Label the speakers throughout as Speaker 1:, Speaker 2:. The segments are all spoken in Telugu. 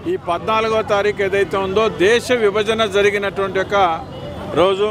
Speaker 1: ఈ పద్నాలుగో తారీఖు ఏదైతే ఉందో దేశ విభజన జరిగినటువంటి యొక్క రోజు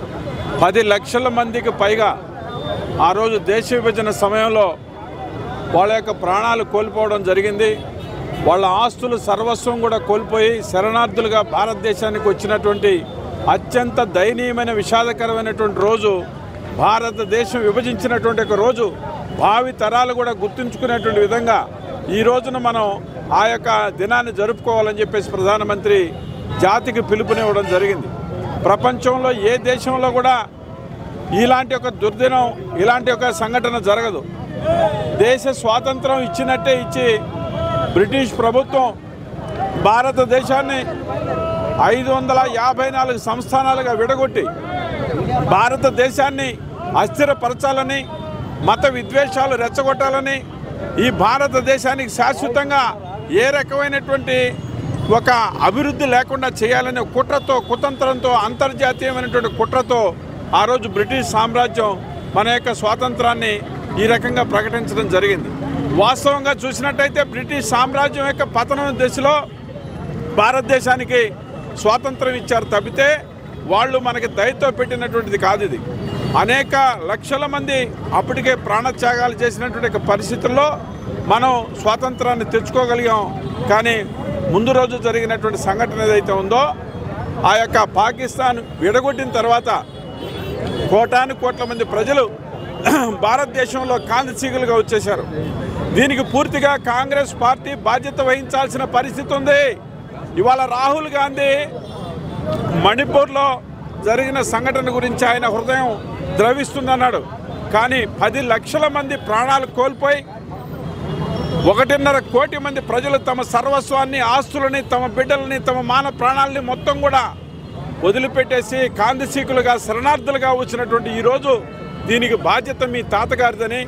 Speaker 1: పది లక్షల మందికి పైగా ఆ రోజు దేశ విభజన సమయంలో వాళ్ళ యొక్క ప్రాణాలు కోల్పోవడం జరిగింది వాళ్ళ ఆస్తులు సర్వస్వం కూడా కోల్పోయి శరణార్థులుగా భారతదేశానికి వచ్చినటువంటి అత్యంత దయనీయమైన విషాదకరమైనటువంటి రోజు భారతదేశం విభజించినటువంటి ఒక రోజు భావి తరాలు కూడా గుర్తుంచుకునేటువంటి విధంగా ఈ రోజున మనం ఆ యొక్క దినాన్ని జరుపుకోవాలని చెప్పేసి ప్రధానమంత్రి జాతికి పిలుపునివ్వడం జరిగింది ప్రపంచంలో ఏ దేశంలో కూడా ఇలాంటి ఒక దుర్దినం ఇలాంటి ఒక సంఘటన జరగదు దేశ స్వాతంత్రం ఇచ్చినట్టే ఇచ్చి బ్రిటిష్ ప్రభుత్వం భారతదేశాన్ని ఐదు వందల యాభై నాలుగు సంస్థానాలుగా విడగొట్టి భారతదేశాన్ని అస్థిరపరచాలని మత విద్వేషాలు రెచ్చగొట్టాలని ఈ భారతదేశానికి శాశ్వతంగా ఏ రకమైనటువంటి ఒక అభివృద్ధి లేకుండా చేయాలనే కుట్రతో కుతంత్రంతో అంతర్జాతీయమైనటువంటి కుట్రతో ఆ రోజు బ్రిటిష్ సామ్రాజ్యం మన యొక్క స్వాతంత్రాన్ని ఈ రకంగా ప్రకటించడం జరిగింది వాస్తవంగా చూసినట్టయితే బ్రిటిష్ సామ్రాజ్యం యొక్క పతనం దశలో భారతదేశానికి స్వాతంత్రం ఇచ్చారు తప్పితే వాళ్ళు మనకి దయతో పెట్టినటువంటిది కాదు ఇది అనేక లక్షల మంది అప్పటికే ప్రాణత్యాగాలు చేసినటువంటి ఒక పరిస్థితుల్లో మనం స్వాతంత్రాన్ని తెచ్చుకోగలిగాం కానీ ముందు రోజు జరిగినటువంటి సంఘటన ఏదైతే ఉందో ఆ యొక్క పాకిస్తాన్ విడగొట్టిన తర్వాత కోటాను కోట్ల మంది ప్రజలు భారతదేశంలో కాంతిసీగులుగా వచ్చేశారు దీనికి పూర్తిగా కాంగ్రెస్ పార్టీ బాధ్యత వహించాల్సిన పరిస్థితి ఉంది ఇవాళ రాహుల్ గాంధీ మణిపూర్లో జరిగిన సంఘటన గురించి ఆయన హృదయం ద్రవిస్తుందన్నాడు కానీ పది లక్షల మంది ప్రాణాలు కోల్పోయి ఒకటిన్నర కోటి మంది ప్రజలు తమ సర్వస్వాన్ని ఆస్తులని తమ బిడ్డలని తమ మాన ప్రాణాలని మొత్తం కూడా వదిలిపెట్టేసి కాందిసీకులుగా శరణార్థులుగా వచ్చినటువంటి ఈరోజు దీనికి బాధ్యత మీ తాతగారిదని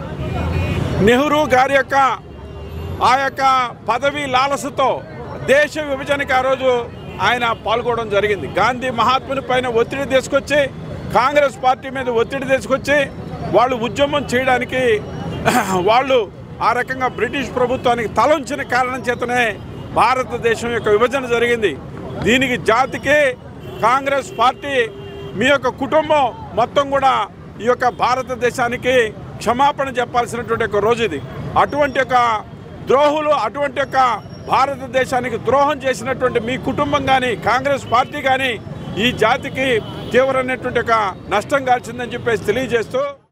Speaker 1: నెహ్రూ గారి యొక్క ఆ యొక్క పదవి లాలసతో దేశ విభజనకి ఆ రోజు ఆయన పాల్గొనడం జరిగింది గాంధీ మహాత్ముని పైన ఒత్తిడి తీసుకొచ్చి కాంగ్రెస్ పార్టీ మీద ఒత్తిడి తీసుకొచ్చి వాళ్ళు ఉద్యమం చేయడానికి వాళ్ళు ఆ రకంగా బ్రిటిష్ ప్రభుత్వానికి తలంచిన కారణం చేతనే భారతదేశం యొక్క విభజన జరిగింది దీనికి జాతికి కాంగ్రెస్ పార్టీ మీ యొక్క కుటుంబం మొత్తం కూడా ఈ యొక్క భారతదేశానికి క్షమాపణ చెప్పాల్సినటువంటి ఒక రోజు ఇది అటువంటి యొక్క ద్రోహులు అటువంటి యొక్క భారతదేశానికి ద్రోహం చేసినటువంటి మీ కుటుంబం కానీ కాంగ్రెస్ పార్టీ కానీ ఈ జాతికి తీవ్రమైనటువంటి ఒక నష్టం కాల్చిందని చెప్పేసి తెలియజేస్తూ